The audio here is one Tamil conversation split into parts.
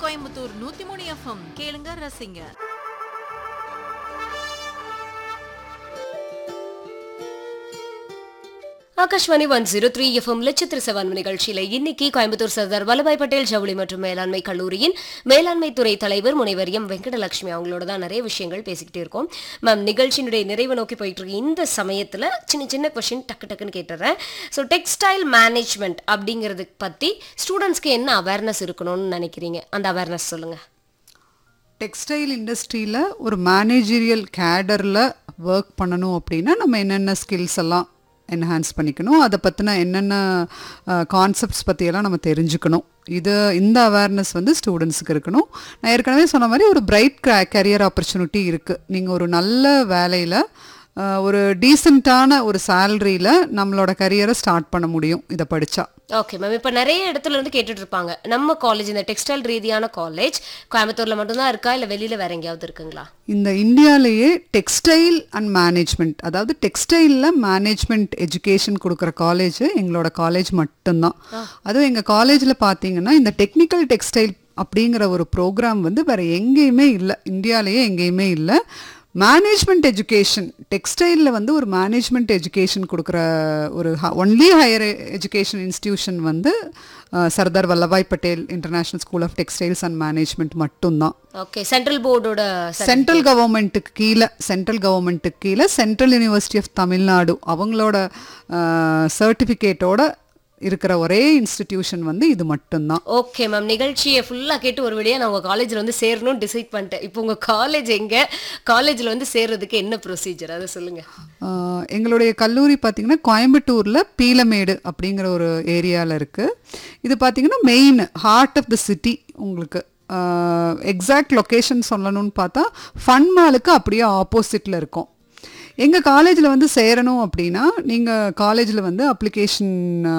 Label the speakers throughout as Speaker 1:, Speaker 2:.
Speaker 1: கோயம்புத்தூர் நூத்தி மூணு எஃப்எம் கேளுங்க ரசிங்க
Speaker 2: Akashvani one zero three FM லட்சத்திர செவன் நிகழ்ச்சியில இன்னைக்கு கோயம்புத்தூர் சர்தார் வல்லபாய் பட்டேல் ஜவுளி மற்றும் மேலாண்மை கல்லூரியின் மேலாண்மை துறை தலைவர் முனைவர் எம் வெங்கடலட்சுமி அவங்களோட தான் நிறைய விஷயங்கள் பேசிக்கிட்டே இருக்கோம் மேம் நிகழ்ச்சியினுடைய நிறைவு நோக்கி போயிட்டு இருக்கு இந்த சமயத்துல சின்ன சின்ன கொஸ்டின் டக்கு டக்குன்னு கேட்டுறேன் ஸோ டெக்ஸ்டைல் மேனேஜ்மெண்ட் அப்படிங்கிறது பத்தி ஸ்டூடெண்ட்ஸ்க்கு என்ன அவேர்னஸ் இருக்கணும்னு நினைக்கிறீங்க அந்த அவேர்னஸ் சொல்லுங்க
Speaker 3: டெக்ஸ்டைல் இண்டஸ்ட்ரியில் ஒரு மேனேஜரியல் கேடரில் ஒர்க் பண்ணணும் அப்படின்னா நம்ம என்னென்ன ஸ்கில்ஸ் எல்லாம் என்ஹான்ஸ் பண்ணிக்கணும் அதை பற்றின என்னென்ன கான்செப்ட்ஸ் பற்றியெல்லாம் நம்ம தெரிஞ்சுக்கணும் இது இந்த அவேர்னஸ் வந்து ஸ்டூடெண்ட்ஸுக்கு இருக்கணும் நான் ஏற்கனவே சொன்ன மாதிரி ஒரு பிரைட் கரியர் ஆப்பர்ச்சுனிட்டி இருக்குது நீங்கள் ஒரு நல்ல வேலையில் ஒரு டீசெண்டான ஒரு சேலரியில் நம்மளோட கரியரை ஸ்டார்ட் பண்ண முடியும் இதை படித்தா
Speaker 2: ஓகே மேம் இப்போ நிறைய இடத்துல இருந்து கேட்டுட்டு இருப்பாங்க நம்ம காலேஜ் இந்த டெக்ஸ்டைல் ரீதியான காலேஜ் கோயம்புத்தூர்ல மட்டும்தான் இருக்கா இல்ல வெளியில வேற எங்கேயாவது இருக்குங்களா
Speaker 3: இந்த இந்தியாலேயே டெக்ஸ்டைல் அண்ட் மேனேஜ்மெண்ட் அதாவது டெக்ஸ்டைலில் மேனேஜ்மெண்ட் எஜுகேஷன் கொடுக்குற காலேஜ் எங்களோட காலேஜ் மட்டும்தான் அதுவும் எங்கள் காலேஜில் பார்த்தீங்கன்னா இந்த டெக்னிக்கல் டெக்ஸ்டைல் அப்படிங்கிற ஒரு ப்ரோக்ராம் வந்து வேறு எங்கேயுமே இல்லை இந்தியாலேயே எங்கேயுமே இல்லை மேனேஜ்மெண்ட் எஜுகேஷன் டெக்ஸ்டைலில் வந்து ஒரு மேனேஜ்மெண்ட் எஜுகேஷன் கொடுக்குற ஒரு ஒன்லி ஹையர் எஜுகேஷன் இன்ஸ்டிடியூஷன் வந்து ah, Sardar Vallabhbhai Patel international school of textiles and management மட்டும்தான்
Speaker 2: ஓகே சென்ட்ரல் போர்டோட
Speaker 3: சென்ட்ரல் கவர்மெண்ட்டுக்கு கீழே சென்ட்ரல் கவர்மெண்ட்டுக்கு கீழே சென்ட்ரல் யூனிவர்சிட்டி ஆஃப் தமிழ்நாடு அவங்களோட சர்டிஃபிகேட்டோட இருக்கிற ஒரே இன்ஸ்டிடியூஷன் வந்து இது மட்டும்தான்
Speaker 2: ஓகே மேம் நிகழ்ச்சியை ஃபுல்லா கேட்டு ஒரு வழியா நான் உங்க காலேஜ்ல வந்து சேரணும்னு டிசைட் பண்ணிட்டேன் இப்போ உங்க காலேஜ் எங்க காலேஜ்ல வந்து சேர்றதுக்கு என்ன ப்ரொசீஜர் அதை சொல்லுங்க
Speaker 3: ஆஹ் எங்களுடைய கல்லூரி பார்த்திங்கன்னா கோயம்புத்தூரில் பீலமேடு அப்படிங்கிற ஒரு ஏரியாவில் இருக்குது இது பார்த்திங்கன்னா main heart of the city உங்களுக்கு எக்ஸாக்ட் லொக்கேஷன் சொல்லணும்னு பார்த்தா ஃபன் மாலுக்கு அப்படியே ஆப்போசிட்டில் இருக்கும் எங்கள் காலேஜில் வந்து சேரணும் அப்படின்னா நீங்கள் காலேஜில் வந்து அப்ளிகேஷன்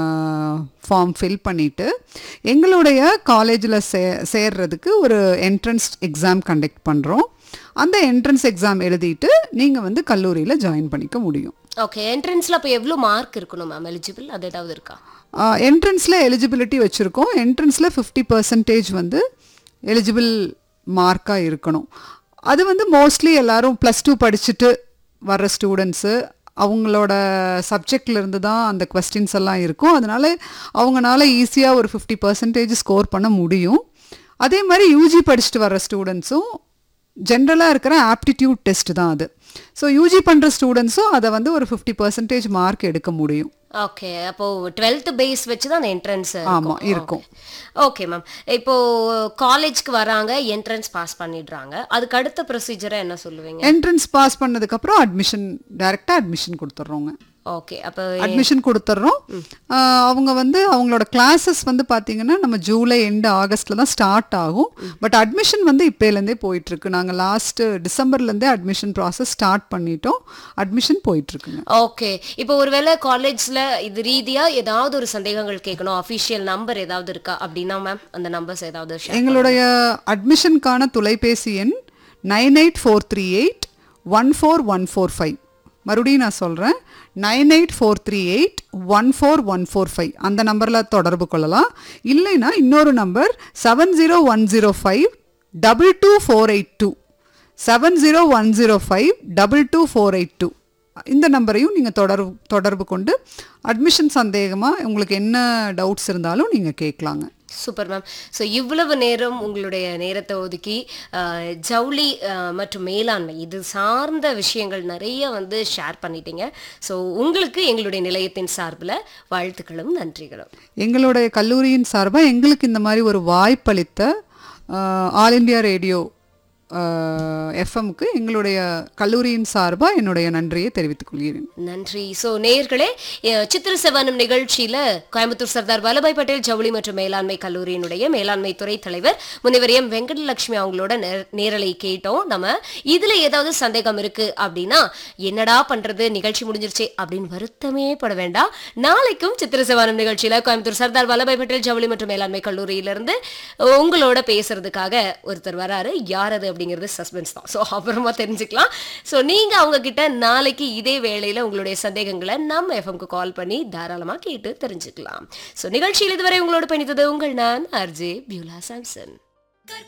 Speaker 3: ஃபார்ம் ஃபில் பண்ணிவிட்டு எங்களுடைய காலேஜில் சே சேர்றதுக்கு ஒரு என்ட்ரன்ஸ் எக்ஸாம் கண்டக்ட் பண்ணுறோம் அந்த என்ட்ரன்ஸ் எக்ஸாம் எழுதிட்டு நீங்கள் வந்து கல்லூரியில் ஜாயின் பண்ணிக்க முடியும்
Speaker 2: ஓகே என்ட்ரன்ஸ்ல அப்போ எவ்வளோ மார்க் இருக்கணும் மேம் எலிஜிபிள் அது ஏதாவது இருக்கா
Speaker 3: என்ட்ரன்ஸில் எலிஜிபிலிட்டி வச்சுருக்கோம் என்ட்ரன்ஸில் ஃபிஃப்டி பர்சன்டேஜ் வந்து எலிஜிபிள் மார்க்காக இருக்கணும் அது வந்து மோஸ்ட்லி எல்லாரும் ப்ளஸ் டூ படிச்சுட்டு வர்ற ஸ்டூடெண்ட்ஸு அவங்களோட சப்ஜெக்ட்ல இருந்து தான் அந்த கொஸ்டின்ஸ் எல்லாம் இருக்கும் அதனால அவங்கனால ஈஸியாக ஒரு ஃபிஃப்டி பர்சன்டேஜ் ஸ்கோர் பண்ண முடியும் அதே மாதிரி யூஜி படிச்சுட்டு வர்ற ஸ்டூடெண்ட்ஸும் ஜென்ரலாக இருக்கிற ஆப்டிடியூட் டெஸ்ட் தான் அது ஸோ யூஜி பண்ணுற ஸ்டூடெண்ட்ஸும் அதை வந்து ஒரு ஃபிஃப்டி பர்சன்டேஜ் மார்க் எடுக்க முடியும்
Speaker 2: ஓகே அப்போ டுவெல்த் பேஸ் வச்சு தான் அந்த என்ட்ரன்ஸ்
Speaker 3: ஆமா, இருக்கும்.
Speaker 2: ஓகே மேம் இப்போ காலேஜ்க்கு வராங்க என்ட்ரன்ஸ் பாஸ் பண்ணிடுறாங்க அதுக்கு அடுத்த ப்ரொசீஜரை என்ன சொல்லுவீங்க
Speaker 3: என்ட்ரன்ஸ் பாஸ் பண்ணதுக்கப்புறம் அட்மிஷன் டைரெக்டாக அட்மிஷன் கொடுத்துட்றோங்க
Speaker 2: ஓகே அப்போ
Speaker 3: அட்மிஷன் கொடுத்துட்றோம் ஆஹ் அவங்க வந்து அவங்களோட கிளாஸஸ் வந்து பார்த்தீங்கன்னா நம்ம ஜூலை எண்டு ஆகஸ்ட்ல தான் ஸ்டார்ட் ஆகும் பட் அட்மிஷன் வந்து இப்போலேருந்தே போயிட்டுருக்கு நாங்கள் லாஸ்ட்டு டிசம்பர்லேருந்தே அட்மிஷன் ப்ராசஸ் ஸ்டார்ட் பண்ணிட்டோம் அட்மிஷன் போயிட்டுருக்குங்க
Speaker 2: ஓகே இப்போ ஒருவேளை காலேஜ்ல இது ரீதியா ஏதாவது ஒரு சந்தேகங்கள் கேட்கணும் அஃபிஷியல் நம்பர் ஏதாவது இருக்கா அப்படின்னா மேம் அந்த நம்பர்ஸ் ஏதாவது share
Speaker 3: எங்களுடைய அட்மிஷனுக்கான தொலைபேசி எண் nine eight four three eight one four one four five மறுபடியும் நான் சொல்கிறேன் nine eight four three eight one four one four five அந்த நம்பரில் தொடர்பு கொள்ளலாம் இல்லைன்னா இன்னொரு number seven zero one zero five double two four eight two seven zero one zero five double two four eight two இந்த நம்பரையும் நீங்கள் தொடர்பு தொடர்பு கொண்டு அட்மிஷன் சந்தேகமாக உங்களுக்கு என்ன டவுட்ஸ் இருந்தாலும் நீங்கள் கேட்கலாங்க
Speaker 2: சூப்பர் மேம் ஸோ இவ்வளவு நேரம் உங்களுடைய நேரத்தை ஒதுக்கி அஹ், ஜவுளி அஹ், மற்றும் மேலாண்மை இது சார்ந்த விஷயங்கள் நிறைய வந்து ஷேர் பண்ணிட்டீங்க ஸோ உங்களுக்கு எங்களுடைய நிலையத்தின் சார்பில் வாழ்த்துக்களும் நன்றிகளும்
Speaker 3: எங்களுடைய கல்லூரியின் சார்பாக எங்களுக்கு இந்த மாதிரி ஒரு வாய்ப்பளித்த ஆஹ், ஆல் இந்தியா ரேடியோ எஃப்எம்க்கு எங்களுடைய கல்லூரியின் சார்பாக என்னுடைய நன்றியை தெரிவித்துக் கொள்கிறேன்
Speaker 2: நன்றி ஸோ நேயர்களே அஹ், சித்திர செவனம் நிகழ்ச்சியில கோயம்புத்தூர் சர்தார் வல்லபாய் பட்டேல் ஜவுளி மற்றும் மேலாண்மை கல்லூரியினுடைய மேலாண்மை துறை தலைவர் முனைவர் எம் வெங்கடலட்சுமி அவங்களோட நே- நேரலை கேட்டோம் நம்ம இதுல ஏதாவது சந்தேகம் இருக்கு அப்படின்னா என்னடா பண்றது நிகழ்ச்சி முடிஞ்சிருச்சே அப்படின்னு வருத்தமே பட வேண்டாம் நாளைக்கும் சித்திர செவனம் நிகழ்ச்சியில கோயம்புத்தூர் சர்தார் வல்லபாய் பட்டேல் ஜவுளி மற்றும் மேலாண்மை கல்லூரியிலிருந்து உங்களோட பேசுறதுக்காக ஒருத்தர் வராரு யார் அது அப்படிங்கிறது சஸ்பென்ஸ் தான் ஸோ அப்புறமா தெரிஞ்சுக்கலாம் ஸோ நீங்க அவங்க கிட்ட நாளைக்கு இதே வேளையில உங்களுடைய சந்தேகங்களை நம்ம எஃப்எம்க்கு கால் பண்ணி தாராளமா கேட்டு தெரிஞ்சுக்கலாம் ஸோ நிகழ்ச்சியில் இதுவரை உங்களோட பயணித்தது உங்கள் நான் ஆர்ஜே பியூலா சாம்சன்